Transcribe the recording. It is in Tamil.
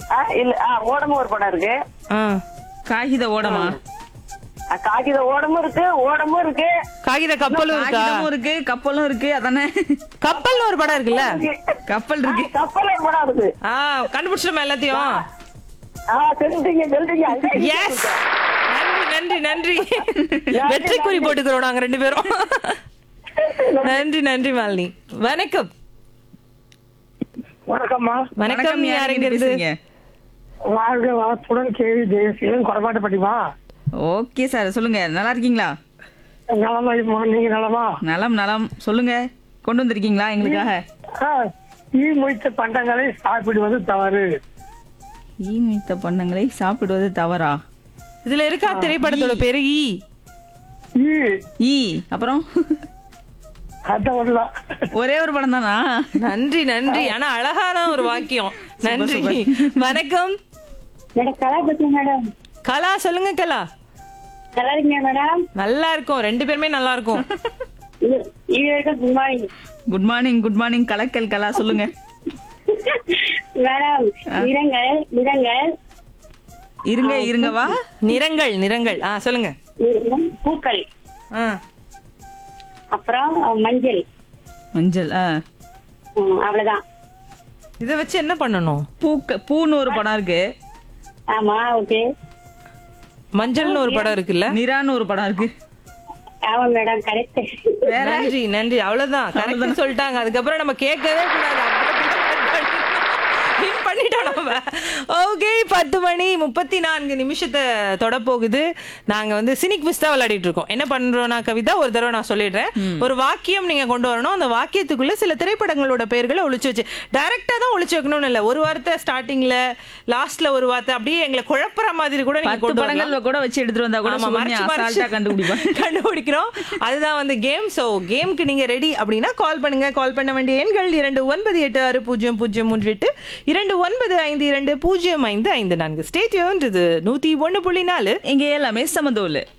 ஆ, இல்ல ஆ, ஓடமும் ஒரு படம் இருக்கு ஆ காகித ஓடமா ஆ, காகித ஓடமும் இருக்கு ஓடமும் இருக்கு காகித கப்பலும் இருக்கா காகிதமும் இருக்கு கப்பலும் இருக்கு அதானே கப்பல்னு ஒரு படம் இருக்குல்ல கப்பல் இருக்கு ஆ, கப்பல் ஒரு படம் இருக்கு ஆ கண்டுபிடிச்சிட்டோமா எல்லாத்தையும் ஆ தெரிஞ்சுங்க தெரிஞ்சுங்க எஸ் நன்றி நன்றி நன்றி வெற்றி குறி போட்டுக்கிறோம் நாங்க ரெண்டு பேரும் நன்றி நன்றி மாலினி வணக்கம் வணக்கம்மா வணக்கம் யார் யாருங்க எங்க இருந்து பேசுறீங்க வாழ்க வளத்துடன் கேள்வி ஜெயசீலன் குறைபாட்டு படிமா ஓகே சார் சொல்லுங்க நல்லா இருக்கீங்களா நலமா இருமா நீங்க நலமா நலம் நலம் சொல்லுங்க கொண்டு வந்திருக்கீங்களா எங்களுக்காக ஆ, ஈ மொய்த்த பண்டங்களை சாப்பிடுவது தவறு ஈ மீத்த பண்ணங்களை சாப்பிடுவது தவறா இதுல இருக்கா திரைப்படத்தோட பேரு ஈ ஈ ஈ அப்புறம் அத ஒண்ணுதான் ஒரே ஒரு படம் தானா நன்றி நன்றி ஆனா அழகான ஒரு வாக்கியம் நன்றி வணக்கம் மேடம் கலா பேசுறேன் மேடம் கலா சொல்லுங்க கலா நல்லா இருக்கீங்க மேடம் நல்லா இருக்கும் ரெண்டு பேருமே நல்லா இருக்கும் Erode good morning good morning good morning கலக்கல் கலா சொல்லுங்க மேடம் நிறங்கள் நிறங்கள் இருங்க இருங்க வா நிறங்கள் நிறங்கள் ஆ சொல்லுங்க நிறம், பூக்கள் ஆ அப்புறம் மஞ்சள் மஞ்சள் ஆ ம், அவ்வளவுதான் இத வச்சு என்ன பண்ணணும் பூக்க பூன்னு ஒரு படம் இருக்கு ஆமா ஓகே மஞ்சள்னு ஒரு படம் இருக்குல்ல நிரான்னு ஒரு படம் இருக்கு ஆமா மேடம் கரெக்ட் நன்றி நன்றி அவ்வளவுதான் கரெக்ட் சொல்லிட்டாங்க அதுக்கப்புறம் நம்ம கேட்கவே கூடாது Win பண்ணிட்டோம் நம்ம ஓகே பத்து மணி முப்பத்தி நான்கு நிமிஷத்தை தொட போகுது நாங்க வந்து சினிக் குவிஸ் தான் விளையாடிட்டு இருக்கோம் என்ன பண்றோம்னா கவிதா ஒரு தடவை நான் சொல்லிடுறேன் ஒரு வாக்கியம் நீங்க கொண்டு வரணும் அந்த வாக்கியத்துக்குள்ள சில திரைப்படங்களோட பெயர்களை ஒளிச்சு வச்சு டைரக்டா தான் ஒளிச்சு வைக்கணும்னு இல்ல ஒரு வார்த்தை ஸ்டார்டிங்ல லாஸ்ட்ல ஒரு வார்த்தை அப்படியே எங்களை குழப்புற மாதிரி கூட நீங்க பத்து கொண்டு வரலாம் படங்கள்ல கூட வச்சு எடுத்துட்டு வந்தா கூட ஆமா, சுகன்யா மறைச்சு மறைச்சு அசால்ட்டா கண்டுபிடிப்பாங்க கண்டுபிடிக்கிறோம் அதுதான் வந்து கேம் சோ கேம்க்கு நீங்க ரெடி அப்படின்னா கால் பண்ணுங்க கால் பண்ண வேண்டிய எண்கள் இரண்டு ஒன்பது எட்டு ஆறு பூஜ்ஜியம் பூஜ்ஜியம் மூன்று எட்டு இரண்டு ஒன்பது ஐந்து இரண்டு பூஜ்ஜியம் ஐந்து ஐந்து நான்கு ஸ்டேட் இது நூத்தி ஒண்ணு புள்ளி நாலு இங்க எல்லாமே சமதோலு